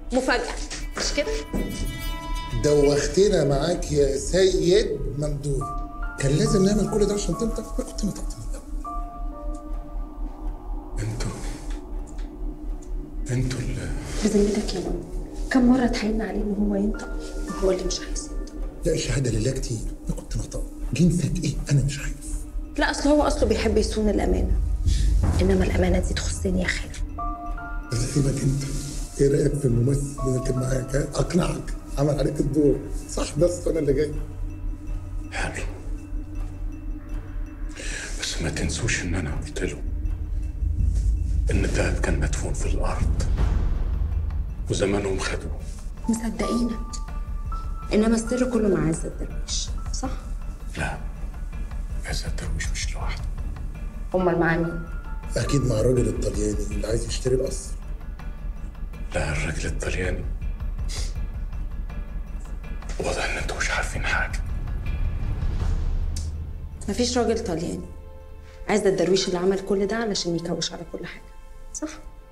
مفاجاه مش كده دوختنا معاك يا سيد ممدوح كان لازم نعمل كل ده عشان تنطق ما كنت نطقت من الأول. انتوا انتوا اللي بذمتك يا ماما كم مره اتحايلنا عليه ان هو ينطق وهو اللي مش عايز ينطق لا الشهاده لله كتير ما كنت نطق جنسك ايه انا مش عارف لا اصل هو اصله بيحب يصون الامانه انما الامانه دي تخصني يا خالد بس سيبك انت ايه رايك في الممثل اللي كان معاك ها؟ اقنعك عمل عليك الدور صح بس انا اللي جاي حلو بس ما تنسوش ان انا قلت له ان الدهب كان مدفون في الارض وزمانهم خدوه مصدقينك انما السر كله مع عزة الدرويش صح لا عزت الدرويش مش لوحده امال مع مين اكيد مع الراجل الطلياني اللي عايز يشتري القصر لا الراجل الطلياني واضح ان انتوا مش عارفين حاجه مفيش راجل طلياني عزة الدرويش اللي عمل كل ده علشان يكوش على كل حاجه صح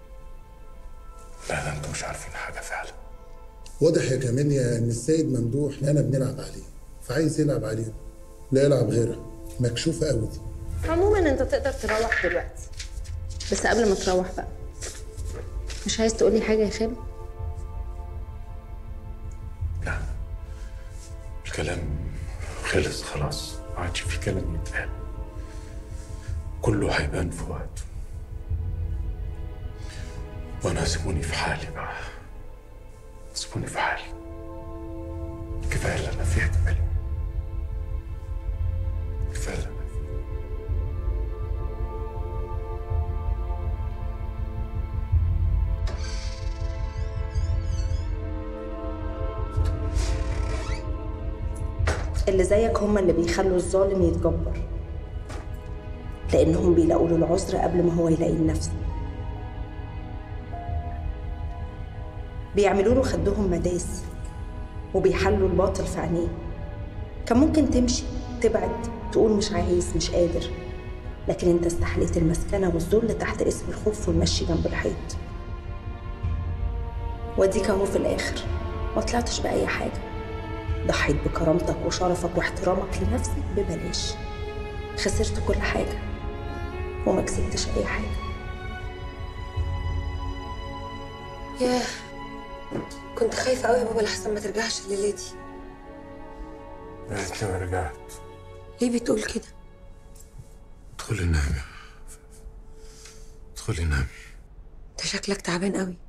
لا ده انتوا مش عارفين حاجه فعلا واضح يا كاميليا ان السيد ممدوح لقانا بنلعب عليه فعايز يلعب علينا لا يلعب غيرها مكشوفه قوي دي عموما انت تقدر تروح دلوقتي بس قبل ما تروح بقى مش عايز تقولي حاجه يا خالد لا الكلام خلص خلاص ما عادش في كلام يتقال كله هيبان في وقته وانا سيبوني في حالي بقى سيبوني في حالي كفايه اللي انا فيه كمالي كفايه اللي انا فيه اللي زيك هم اللي بيخلوا الظالم يتجبر لانهم بيلاقوا له العذر قبل ما هو يلاقي لنفسه بيعملوا له خدهم مداس وبيحلوا الباطل في عينيه كان ممكن تمشي تبعد تقول مش عايز مش قادر لكن انت استحليت المسكنة والذل تحت اسم الخوف والمشي جنب الحيط واديك اهو في الاخر ما طلعتش بأي حاجة ضحيت بكرامتك وشرفك واحترامك لنفسك ببلاش خسرت كل حاجة وما كسبتش أي حاجة ياه كنت خايفة قوي يا بابا لحسن ما ترجعش الليلة دي قالت لي ما رجعت ليه بتقول كده؟ ادخلي نامي ادخلي نامي انت شكلك تعبان قوي